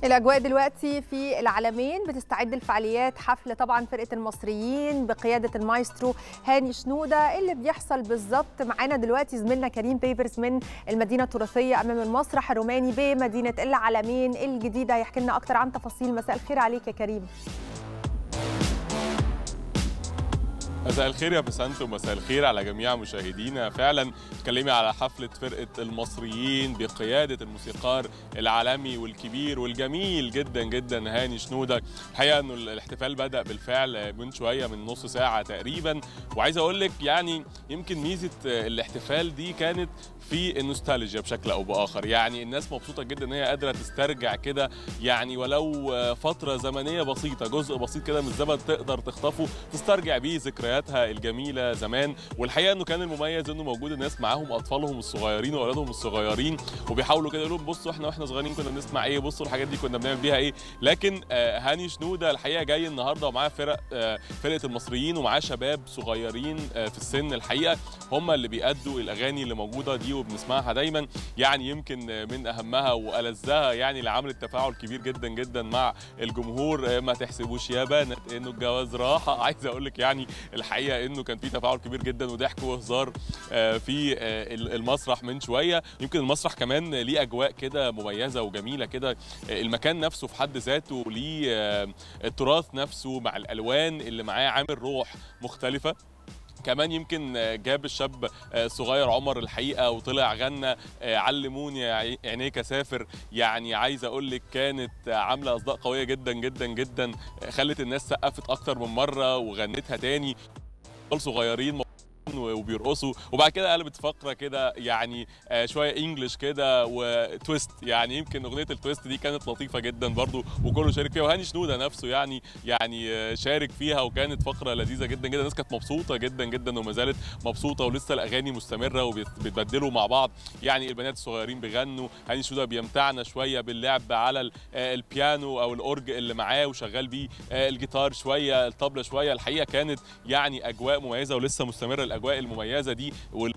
الاجواء دلوقتي في العالمين بتستعد لفعاليات حفل طبعا فرقه المصريين بقياده المايسترو هاني شنوده إيه اللي بيحصل بالظبط معانا دلوقتي زميلنا كريم بيبرز من المدينه التراثيه امام المسرح الروماني بمدينه العالمين الجديده هيحكي لنا اكتر عن تفاصيل مساء الخير عليك يا كريم مساء الخير يا بسنت ومساء الخير على جميع مشاهدينا فعلا تكلمي على حفلة فرقة المصريين بقيادة الموسيقار العالمي والكبير والجميل جدا جدا هاني شنودة الحقيقة انه الاحتفال بدأ بالفعل من شوية من نص ساعة تقريبا وعايز اقول لك يعني يمكن ميزة الاحتفال دي كانت في النوستالجيا بشكل او باخر يعني الناس مبسوطه جدا ان هي قادره تسترجع كده يعني ولو فتره زمنيه بسيطه جزء بسيط كده من الزمن تقدر تخطفه تسترجع بيه ذكرياتها الجميله زمان والحقيقه انه كان المميز انه موجود الناس معاهم اطفالهم الصغيرين واولادهم الصغيرين وبيحاولوا كده يقولوا بصوا احنا واحنا صغيرين كنا بنسمع ايه بصوا الحاجات دي كنا بنعمل بيها ايه لكن هاني شنوده الحقيقه جاي النهارده ومعاه فرق فرقه المصريين ومعاه شباب صغيرين في السن الحقيقه هم اللي بيأدوا الاغاني اللي موجوده دي وبنسمعها دايما يعني يمكن من اهمها والذها يعني اللي عملت تفاعل كبير جدا جدا مع الجمهور ما تحسبوش يا بنات انه الجواز راحه عايز اقول لك يعني الحقيقه انه كان في تفاعل كبير جدا وضحك وهزار في المسرح من شويه يمكن المسرح كمان ليه اجواء كده مميزه وجميله كده المكان نفسه في حد ذاته ليه التراث نفسه مع الالوان اللي معاه عامل روح مختلفه كمان يمكن جاب الشاب الصغير عمر الحقيقه وطلع غنى علموني عينيك اسافر يعني عايز اقول لك كانت عامله اصداء قويه جدا جدا جدا خلت الناس سقفت اكتر من مره وغنتها تاني صغيرين وبيرقصوا وبعد كده قلبت فقره كده يعني شويه انجلش كده وتويست يعني يمكن اغنيه التويست دي كانت لطيفه جدا برضو وكله شارك فيها وهاني شنوده نفسه يعني يعني شارك فيها وكانت فقره لذيذه جدا جدا الناس كانت مبسوطه جدا جدا وما زالت مبسوطه ولسه الاغاني مستمره وبيتبدلوا مع بعض يعني البنات الصغيرين بيغنوا هاني شنوده بيمتعنا شويه باللعب على البيانو او الاورج اللي معاه وشغال بيه الجيتار شويه الطبله شويه الحقيقه كانت يعني اجواء مميزه ولسه مستمره الاجواء المميزه دي وال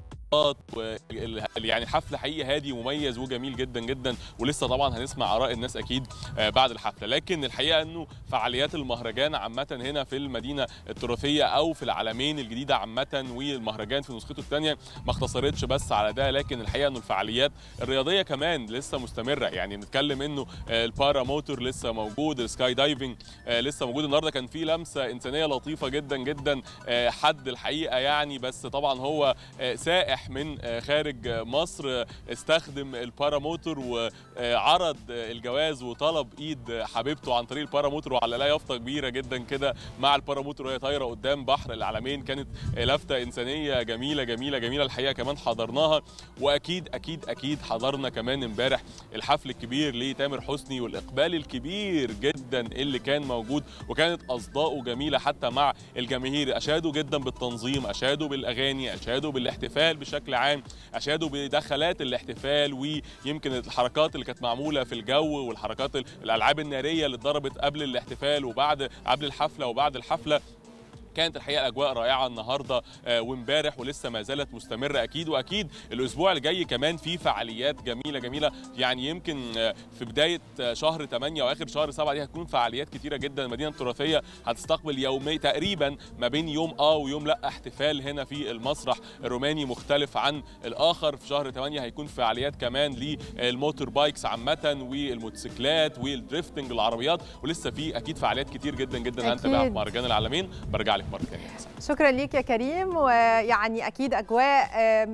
يعني حفل حقيقي هادي ومميز وجميل جدا جدا ولسه طبعا هنسمع اراء الناس اكيد بعد الحفله لكن الحقيقه انه فعاليات المهرجان عامه هنا في المدينه التراثيه او في العالمين الجديده عامه والمهرجان في نسخته الثانيه ما اختصرتش بس على ده لكن الحقيقه انه الفعاليات الرياضيه كمان لسه مستمره يعني نتكلم انه البارا موتور لسه موجود السكاي دايفنج لسه موجود النهارده كان في لمسه انسانيه لطيفه جدا جدا حد الحقيقه يعني بس طبعا هو سائح من خارج مصر استخدم الباراموتور وعرض الجواز وطلب ايد حبيبته عن طريق الباراموتور وعلى لا يافطه كبيره جدا كده مع الباراموتور وهي طايره قدام بحر العلمين كانت لفته انسانيه جميله جميله جميله الحقيقه كمان حضرناها واكيد اكيد اكيد حضرنا كمان امبارح الحفل الكبير لتامر حسني والاقبال الكبير جدا اللي كان موجود وكانت اصداؤه جميله حتى مع الجماهير اشادوا جدا بالتنظيم اشادوا بالاغاني اشادوا بالاحتفال بشكل عام اشادوا بدخلات الاحتفال ويمكن الحركات اللي كانت معموله في الجو والحركات الالعاب الناريه اللي اتضربت قبل الاحتفال وبعد قبل الحفله وبعد الحفله كانت الحقيقه الاجواء رائعه النهارده وامبارح ولسه ما زالت مستمره اكيد واكيد الاسبوع الجاي كمان في فعاليات جميله جميله يعني يمكن في بدايه شهر 8 واخر شهر 7 دي هتكون فعاليات كتيره جدا المدينه التراثيه هتستقبل يومي تقريبا ما بين يوم اه ويوم لا احتفال هنا في المسرح الروماني مختلف عن الاخر في شهر 8 هيكون فعاليات كمان للموتور بايكس عامه والموتوسيكلات والدريفتنج العربيات ولسه في اكيد فعاليات كتير جدا جدا هنتابعها في مهرجان العالمين برجع لك مره ثانيه شكرا ليك يا كريم ويعني اكيد اجواء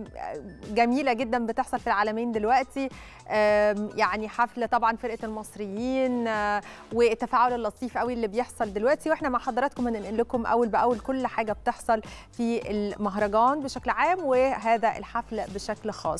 جميله جدا بتحصل في العالمين دلوقتي يعني حفله طبعا فرقه المصريين والتفاعل اللطيف قوي اللي بيحصل دلوقتي واحنا مع حضراتكم هننقل لكم اول باول كل حاجه بتحصل في المهرجان بشكل عام وهذا الحفل بشكل خاص